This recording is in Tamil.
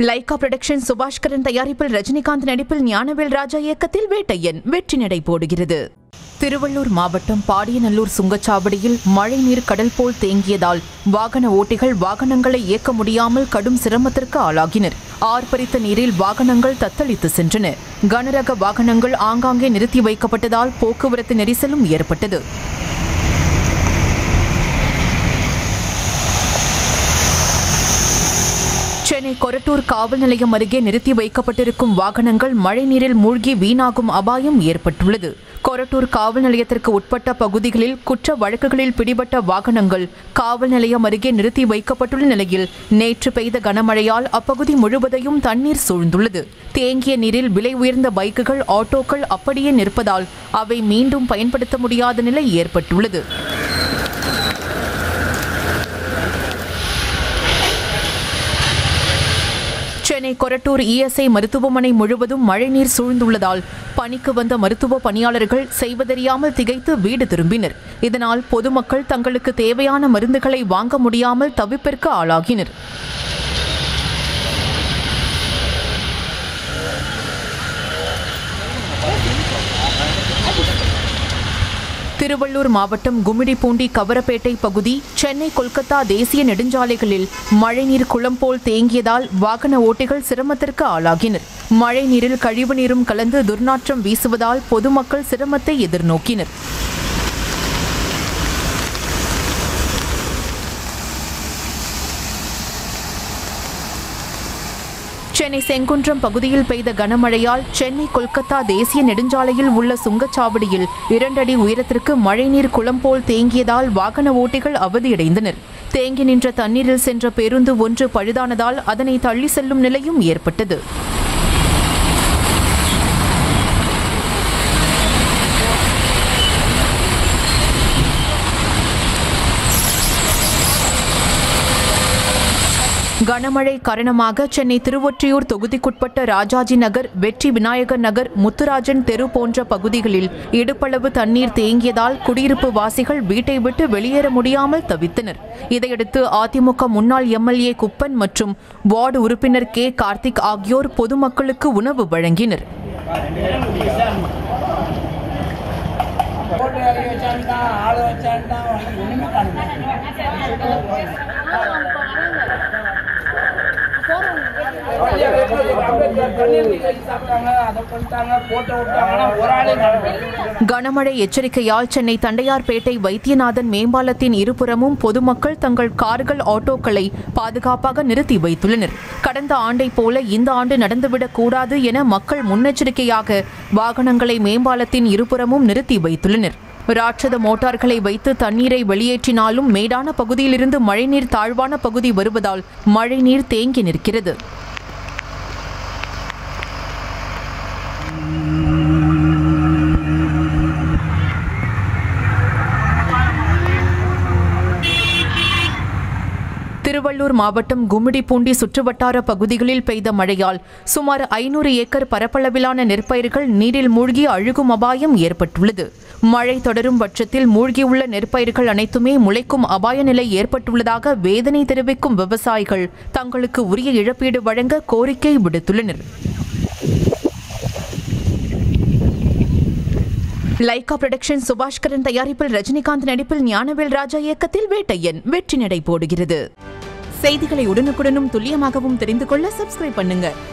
லைகா புரொடக்ஷன் சுபாஷ்கரன் தயாரிப்பில் ரஜினிகாந்த் நடிப்பில் ஞானவேல் ராஜா இயக்கத்தில் வேட்டையன் வெற்றி நடை போடுகிறது திருவள்ளூர் மாவட்டம் பாடியநல்லூர் சுங்கச்சாவடியில் மழைநீர் கடல் போல் தேங்கியதால் வாகன ஓட்டிகள் வாகனங்களை இயக்க முடியாமல் கடும் சிரமத்திற்கு ஆளாகினர் ஆர்ப்பரித்த நீரில் வாகனங்கள் தத்தளித்து சென்றன கனரக வாகனங்கள் ஆங்காங்கே நிறுத்தி வைக்கப்பட்டதால் போக்குவரத்து நெரிசலும் ஏற்பட்டது சென்னை கொரட்டூர் காவல் நிலையம் அருகே நிறுத்தி வைக்கப்பட்டிருக்கும் வாகனங்கள் மழைநீரில் மூழ்கி வீணாகும் அபாயம் ஏற்பட்டுள்ளது கொரட்டூர் காவல் நிலையத்திற்கு உட்பட்ட பகுதிகளில் குற்ற வழக்குகளில் பிடிபட்ட வாகனங்கள் காவல் நிலையம் அருகே நிறுத்தி வைக்கப்பட்டுள்ள நிலையில் நேற்று பெய்த கனமழையால் அப்பகுதி முழுவதையும் தண்ணீர் சூழ்ந்துள்ளது தேங்கிய நீரில் விலை உயர்ந்த பைக்குகள் ஆட்டோக்கள் அப்படியே நிற்பதால் அவை மீண்டும் பயன்படுத்த முடியாத நிலை ஏற்பட்டுள்ளது சென்னை கொரட்டூர் இஎஸ்ஐ மருத்துவமனை முழுவதும் மழைநீர் சூழ்ந்துள்ளதால் பணிக்கு வந்த மருத்துவ பணியாளர்கள் செய்வதறியாமல் திகைத்து வீடு திரும்பினர் இதனால் பொதுமக்கள் தங்களுக்கு தேவையான மருந்துகளை வாங்க முடியாமல் தவிப்பிற்கு ஆளாகினர் திருவள்ளூர் மாவட்டம் கும்மிடிப்பூண்டி கவரப்பேட்டை பகுதி சென்னை கொல்கத்தா தேசிய நெடுஞ்சாலைகளில் மழைநீர் குளம் போல் தேங்கியதால் வாகன ஓட்டிகள் சிரமத்திற்கு ஆளாகினர் மழைநீரில் கழிவுநீரும் கலந்து துர்நாற்றம் வீசுவதால் பொதுமக்கள் சிரமத்தை எதிர்நோக்கினர் சென்னை செங்குன்றம் பகுதியில் பெய்த கனமழையால் சென்னை கொல்கத்தா தேசிய நெடுஞ்சாலையில் உள்ள சுங்கச்சாவடியில் இரண்டடி உயரத்திற்கு மழைநீர் குளம் போல் தேங்கியதால் வாகன ஓட்டிகள் அவதியடைந்தனர் தேங்கி நின்ற தண்ணீரில் சென்ற பேருந்து ஒன்று பழுதானதால் அதனை தள்ளி செல்லும் நிலையும் ஏற்பட்டது கனமழை காரணமாக சென்னை திருவொற்றியூர் தொகுதிக்குட்பட்ட ராஜாஜி நகர் வெற்றி விநாயகர் நகர் முத்துராஜன் தெரு போன்ற பகுதிகளில் இடுப்பளவு தண்ணீர் தேங்கியதால் குடியிருப்பு வாசிகள் வீட்டை விட்டு வெளியேற முடியாமல் தவித்தனர் இதையடுத்து அதிமுக முன்னாள் எம்எல்ஏ குப்பன் மற்றும் வார்டு உறுப்பினர் கே கார்த்திக் ஆகியோர் பொதுமக்களுக்கு உணவு வழங்கினர் போட்டு இறங்கி வச்சான்ட்டான் ஆள் வச்சான்ட்டான் ஒன்றுமே காணுங்க அம்பேத்கர் பன்னீர் நீர் சாப்பிட்டாங்க அதை பண்ணிட்டாங்க போட்டோ விட்டாங்கன்னா ஒரு ஆளே காணுங்க கனமழை எச்சரிக்கையால் சென்னை தண்டையார்பேட்டை வைத்தியநாதன் மேம்பாலத்தின் இருபுறமும் பொதுமக்கள் தங்கள் கார்கள் ஆட்டோக்களை பாதுகாப்பாக நிறுத்தி வைத்துள்ளனர் கடந்த ஆண்டை போல இந்த ஆண்டு நடந்துவிடக் கூடாது என மக்கள் முன்னெச்சரிக்கையாக வாகனங்களை மேம்பாலத்தின் இருபுறமும் நிறுத்தி வைத்துள்ளனர் ராட்சத மோட்டார்களை வைத்து தண்ணீரை வெளியேற்றினாலும் மேடான பகுதியிலிருந்து மழைநீர் தாழ்வான பகுதி வருவதால் மழைநீர் தேங்கி நிற்கிறது திருவள்ளூர் மாவட்டம் கும்மிடிப்பூண்டி சுற்றுவட்டார பகுதிகளில் பெய்த மழையால் சுமார் ஐநூறு ஏக்கர் பரப்பளவிலான நெற்பயிர்கள் நீரில் மூழ்கி அழுகும் அபாயம் ஏற்பட்டுள்ளது மழை தொடரும் பட்சத்தில் மூழ்கியுள்ள நெற்பயிர்கள் அனைத்துமே முளைக்கும் அபாய நிலை ஏற்பட்டுள்ளதாக வேதனை தெரிவிக்கும் விவசாயிகள் தங்களுக்கு உரிய இழப்பீடு வழங்க கோரிக்கை விடுத்துள்ளனர் லைகா புரொடக்ஷன் சுபாஷ்கரன் தயாரிப்பில் ரஜினிகாந்த் நடிப்பில் ஞானவேல் ராஜா இயக்கத்தில் வேட்டையன் வெற்றி நடை போடுகிறது செய்திகளை உடனுக்குடனும் துல்லியமாகவும் தெரிந்து கொள்ள சப்ஸ்கிரைப் பண்ணுங்க